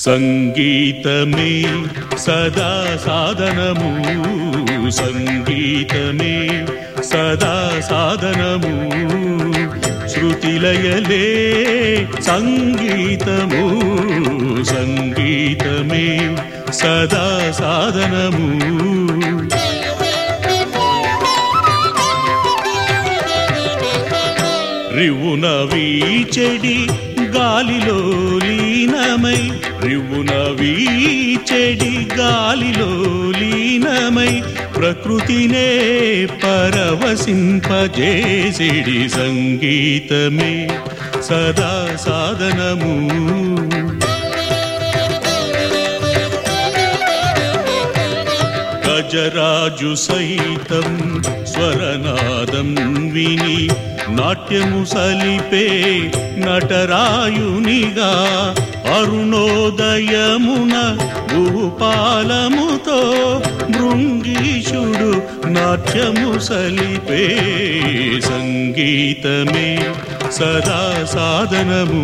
సంగీతమే సదా సాధనము సంగీతమే సదా సాధనము శృతిలయలే సంగీతము సంగీతమే సదా సాధనము రివున వీచెడి గాలిలో లీనమై రివున వీచెడి గాలిలో లీనమై ప్రకృతినే పరవశింపజేసిడి సంగీతమే సదా సాధనము గజరాజు సైతం స్వరనాదం విని నాట్యము సలిపే నటరాయునిగా అరుణోదయమున భూపాలముతో భృంగీషుడు నాట్యము సలిపే సంగీతమే సదా సాధనము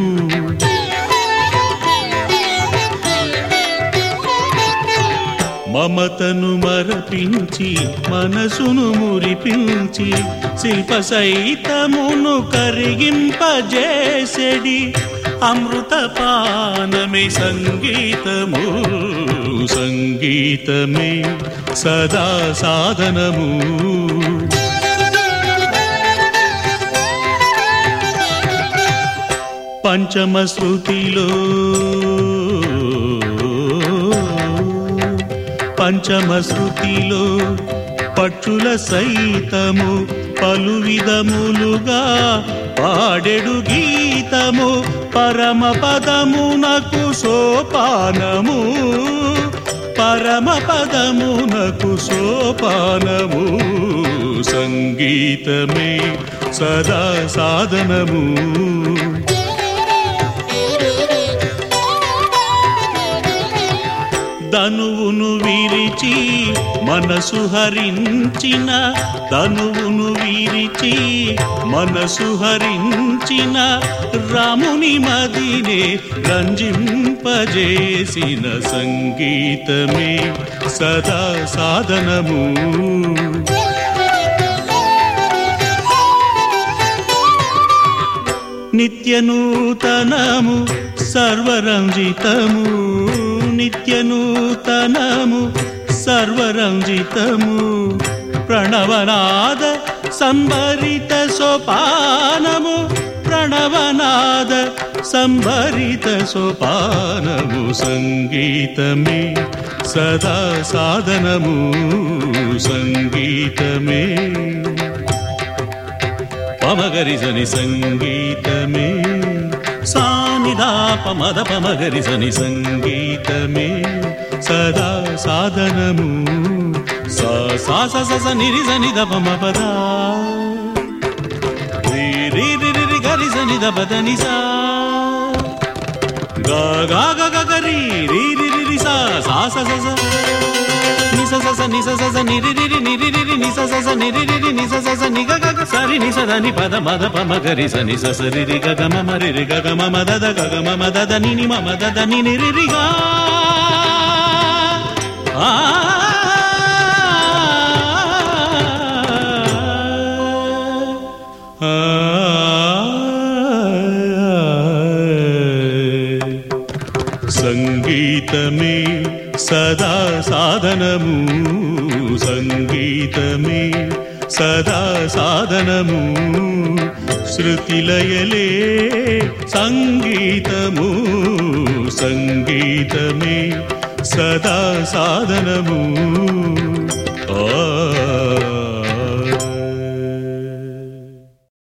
మమతను మరపించి మనసును మురిపించి శిల్ప సైతమును కరిగింపజేసెడి అమృతపానమే సంగీతము సంగీతమే సదా సాధనము పంచమ శృతిలో పంచమ శృతిలో పక్షుల సైతము పలు విధములుగా పాడెడు గీతము పరమ పదమునకు సోపానము పరమ పదమునకు సోపానము సంగీతమే సదా సాధనము ధనువును విరిచి మనసు హరించిన ధనువును విరిచి మనసు హరించిన రాముని మదినే రంజింపజేసిన సంగీతమే సదా సాధనము నిత్యనూతనము సర్వరంజితము నిత్యనూతనము సర్వరంజితము ప్రణవనాద సంభరిత సోపానము ప్రణవనాద సంభరిత సోపానము సంగీతమే సదా సాధనము సంగీతమే పమగరిజని సంగీతమే సానిదా పమద పమగరిజని సంగీతమే సదా సాధనము సా సా స స స నిరి సని ద పమ పద రి రి రి రి రి గరి సని ద పద ని సా గా గా గ గ గ రి రి రి రి రి సా సా స స స ని స స స ని స స స ని రి రి రి ని రి రి రి ని స స స ని రి రి రి ని స స స ని గ గ గ స రి ని స ద ని ప ద మ ద ప మ గ రి స ని స స రి రి గ గ మ మ రి రి గ గ మ మ ద ద గ గ మ మ ద ద ని ని మ మ ద ద ని ని రి రి గ ఆ సంగీతమే సదా సాధనము సంగీతమే సదా సాధనము శృతిలయలే సంగీతము సంగీతమే సదా సాధనము ఆ